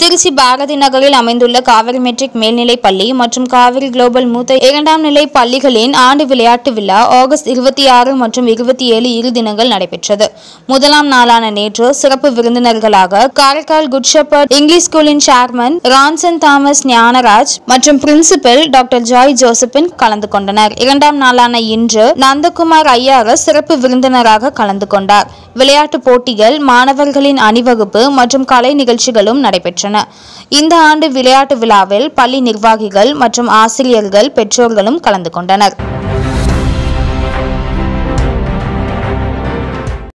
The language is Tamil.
திருச்சி பாரதி நகரில் அமைந்துள்ள காவிரி மெட்ரிக் மேல்நிலைப் பள்ளி மற்றும் காவிரி குளோபல் மூத்த இரண்டாம் நிலை பள்ளிகளின் ஆண்டு விளையாட்டு விழா ஆகஸ்ட் இருபத்தி ஆறு மற்றும் இருபத்தி ஏழு இரு தினங்கள் நடைபெற்றது முதலாம் நாளான நேற்று சிறப்பு விருந்தினர்களாக காரைக்கால் குட் ஷெப்பர்ட் இங்கிலீஷ் ஸ்கூலின் சேர்மன் ரான்சன் தாமஸ் ஞானராஜ் மற்றும் பிரின்சிபல் டாக்டர் ஜாய் ஜோசப்பின் கலந்து கொண்டனர் இரண்டாம் நாளான இன்று நந்தகுமார் ஐயாரஸ் சிறப்பு விருந்தினராக கலந்து கொண்டார் விளையாட்டுப் போட்டிகள் மாணவர்களின் அணிவகுப்பு மற்றும் கலை நிகழ்ச்சிகளும் நடைபெற்றன இந்த ஆண்டு விளையாட்டு விழாவில் பள்ளி நிர்வாகிகள் மற்றும் ஆசிரியர்கள் பெற்றோர்களும் கலந்து கொண்டனர்